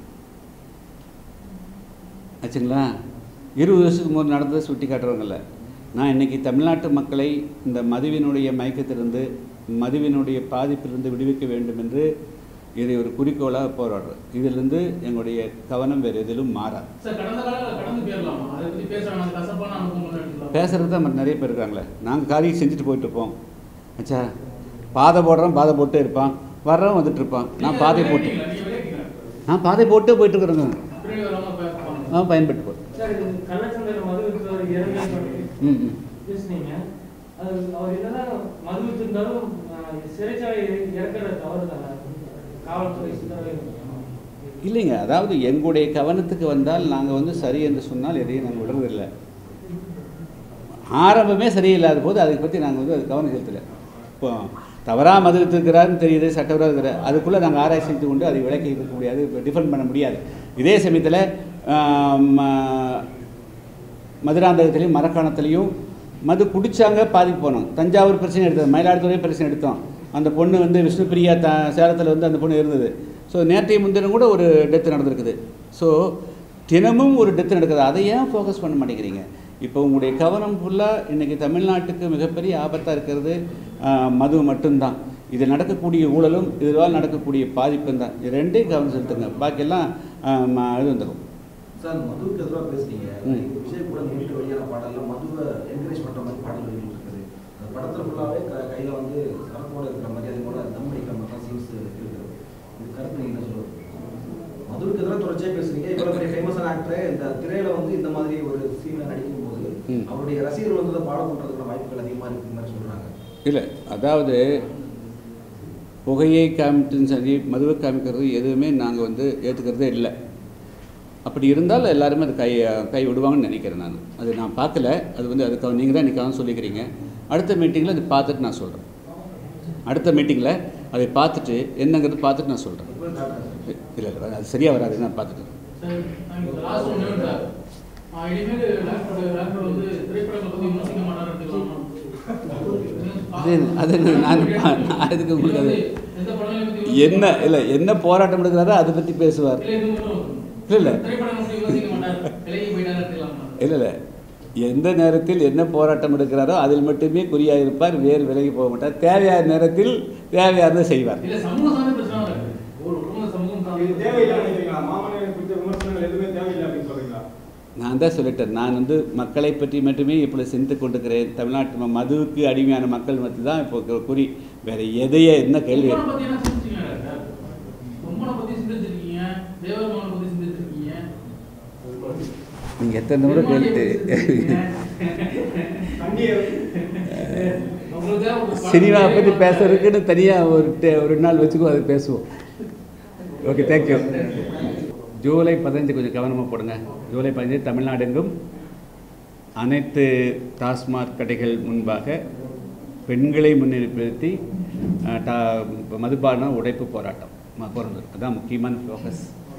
ஆச்சுங்களா இருபது வருஷத்துக்கு முன்னாடி நடந்ததை சுட்டி காட்டுறவங்கல்ல நான் இன்னைக்கு தமிழ்நாட்டு மக்களை இந்த மதுவினுடைய மயக்கத்திலிருந்து மதுவினுடைய பாதிப்பிலிருந்து விடுவிக்க வேண்டும் என்று இதை ஒரு குறிக்கோளாக போராடுறோம் இதிலிருந்து எங்களுடைய கவனம் வேறு எதிலும் மாறாது சார் கடந்த காலத்துல கடந்து போயிடலாமா அதை பத்தி பேச வேணாம் கசப்பான அனுபவம் எடுத்துக்கலாம் பேசுகிறது தான் நிறைய பேர் இருக்காங்களே நாங்கள் காரியம் செஞ்சுட்டு போயிட்டு இருப்போம் ஆச்சா பாதை போடுறோம் பாதை போட்டே இருப்பான் வர்றவன் வந்துட்டு இருப்பான் நான் பாதை போட்டு நீங்க விலகிக்கங்க. நான் பாதை போட்டு போயிட்டு இருக்கிறேங்க பின்னாடி வரவங்க பேசுவாங்க. நான் பயன்பட்டு போகிறேன் சார் இது கள்ளச்சந்தையில் மது விற்கிறவர் இறங்கை பற்றி ம் ம் பேசுனீங்க அது அவர் என்னதான் மது வித்திருந்தாலும் ஆஹ், சிறைச்சாலை இறக்குற தவறு தானே காவல்துறை சித்தரவை இல்லைங்க அதாவது எங்களுடைய கவனத்துக்கு வந்தால் நாங்கள் வந்து சரி என்று சொன்னால் எதையும் நாங்கள் விடுறதில்லை ஆரம்பமே சரியில்லாத போது அதை பற்றி நாங்கள் வந்து அது கவனம் செலுத்தலை இப்போ தவறாக மது வித்திருக்கிறாருன்னு தெரியுது சட்டவிரோத இருக்கிற அதுக்குள்ளே நாங்கள் ஆராய்ச்சி செய்து கொண்டு அதை விளக்கி இருக்க முடியாது டிஃபெண்ட் பண்ண முடியாது இதே சமயத்தில் மதுராந்தகத்திலையும் மரக்காணத்துலேயும் மது குடிச்சாங்க பாதிப்பு போனோம் தஞ்சாவூர் பிரச்சனை எடுத்தோம் மயிலாடுதுறை பிரச்சனை எடுத்தோம் அந்த பொண்ணு வந்து விஷ்ணுபிரியா த சேலத்தில் வந்து அந்த பொண்ணு இருந்தது ஸோ நேற்றைய முன்தினம் கூட ஒரு டெத்து நடந்திருக்குது ஸோ தினமும் ஒரு டெத்து நடக்குது அதை ஏன் ஃபோக்கஸ் பண்ண மாட்டேங்கிறீங்க இப்போ உங்களுடைய கவனம் ஃபுல்லாக இன்றைக்கி தமிழ்நாட்டுக்கு மிகப்பெரிய ஆபத்தாக இருக்கிறது ஆஹ், மது மட்டும்தான் இது நடக்கக்கூடிய ஊழலும் இதனால் நடக்கக்கூடிய பாதிப்பும் தான் இது ரெண்டையும் கவனம் செலுத்துங்க பாக்கியெல்லாம் ஆஹ், ம- இது வந்துடும் சார் மதுவுக்கு எதிராக பேசுறீங்க ம். விஜய் கூட நேற்று வெளியான பாடல்ல மதுவை என்கரேஜ் பண்ற மாதிரி பாடல் வெளியிட்டு இருக்குது அந்த படத்துல ஃபுல்லாவே க- கையில வந்து சரக்கோட இருக்கிற மாதிரி அதே போல தம் அடிக்கிற மாதிரி தான் சீன்ஸ் இருக்குது இது கருத்து நீங்க என்ன சொல்லுவது மதுவுக்கு எதிராக தொடர்ச்சியா பேசுறீங்க இவ்வளவு பெரிய ஃபேமஸான ஆக்டர் இந்த திரையில வந்து இந்த மாதிரி ஒரு சீன்ல நடிக்கும் போது ம். அவருடைய ரசிகர்கள் வந்து அதை பாட பண்றதுக்கான வாய்ப்புகள் அதிகமா இருக்கு மாதிரி சொல்றாங்க இல்லை அதாவது புகையை காமிட்டும் சரி மதுவை காமிக்கிறது எதுவுமே நாங்கள் வந்து ஏற்றுக்கிறதே இல்லை அப்படி இருந்தால் எல்லாருமே அது கை கை விடுவாங்கன்னு நினைக்கிறேன் நான் அது நான் பார்க்கல அது வந்து அதுக்காக நீங்கள் தான் இன்றைக்காக சொல்லிக்கிறீங்க அடுத்த மீட்டிங்கில் அது பார்த்துட்டு நான் சொல்கிறேன் அடுத்த மீட்டிங்கில் அதை பார்த்துட்டு என்னங்கிறது பார்த்துட்டு நான் சொல்கிறேன் இப்போ காட்டுறேன் இல்லை இல்லை அது சரியாக வராது நான் பார்த்துட்டு சார், நாங்க last ஒண்ணே ஒண்ணு சார். ஆ, இனிமேல் டாக்டர் டாக்டர் வந்து திரைப்படங்களை பத்தி விமர்சிக்க மாட்டாரு எடுத்துக்கலாமா? அது அது நான் நான் எதுக்கு உங்களுக்கு அது எந்த படங்களையும் பத்தி விமர்சிக்க என்ன இல்லை என்ன போராட்டம் எடுக்கிறாரோ அதை பற்றி பேசுவார் இல்ல, இது மட்டும் இல்ல, இல்ல. திரைப்படங்களை பத்தி விமர்சிக்க மாட்டாரு. விலகி போயிட்டாரு எடுத்துக்கலாமா? இல்லை இல்லை எந்த நேரத்தில் என்ன போராட்டம் எடுக்கிறாரோ அதில் மட்டுமே குறியாக இருப்பார் வேறு விலகி போக மாட்டார் தேவையான நேரத்தில் தேவையானதை செய்வார் இல்ல, சமூக சார்ந்த பிரச்சனை இருக்கு. ஒரு குடும்ப சமூகம் சார்ந்த இது தேவையில்லை நினைக்கிறீங்களா மாமன்னரை குறித்த விமர்சனங்கள் எதுவுமே தேவையில்லை அப்படின்னு சொல்றீங்களா நான் தான் சொல்லிட்டேன் நான் வந்து மக்களை பற்றி மட்டுமே இப்பொழுது சிந்தித்து கொண்டிருக்கிறேன் தமிழ்நாட்டு ம- மதுவுக்கு அடிமையான மக்கள் மத்தி தான் இப்போ கு- குறி வேற எதையே என்ன கேள்வி கும்பனை பத்தி என்ன சிந்திச்சீங்க டாக்டர்? கும்பனை பத்தி சிந்திச்சிருக்கீங்க தேவர்மனை பத்தி சிந்திச்சிருக்கீங்க நீங்கள் எத்தனை முறை கேள்வி தண்ணீர் உங்களுக்கு தேவை ஒரு படம் சினிமா பற்றி தேவை. பேசுறதுக்குன்னு தனியாக ஒரு டே- ஒரு நாள் வச்சுக்கோ அதை பேசுவோம் ஓகே தேங்க்யூ ஜூலை பதினஞ்சு கொஞ்சம் கவனமாக போடுங்க ஜூலை பதினஞ்சு தமிழ்நாடெங்கும் அனைத்து டாஸ்மாக் கடைகள் முன்பாக பெண்களை முன்னிறுத்தி அஹ், டா மதுபான உடைப்பு போராட்டம் ம- போகிறது அதுதான் முக்கியமான ஃபோக்கஸ்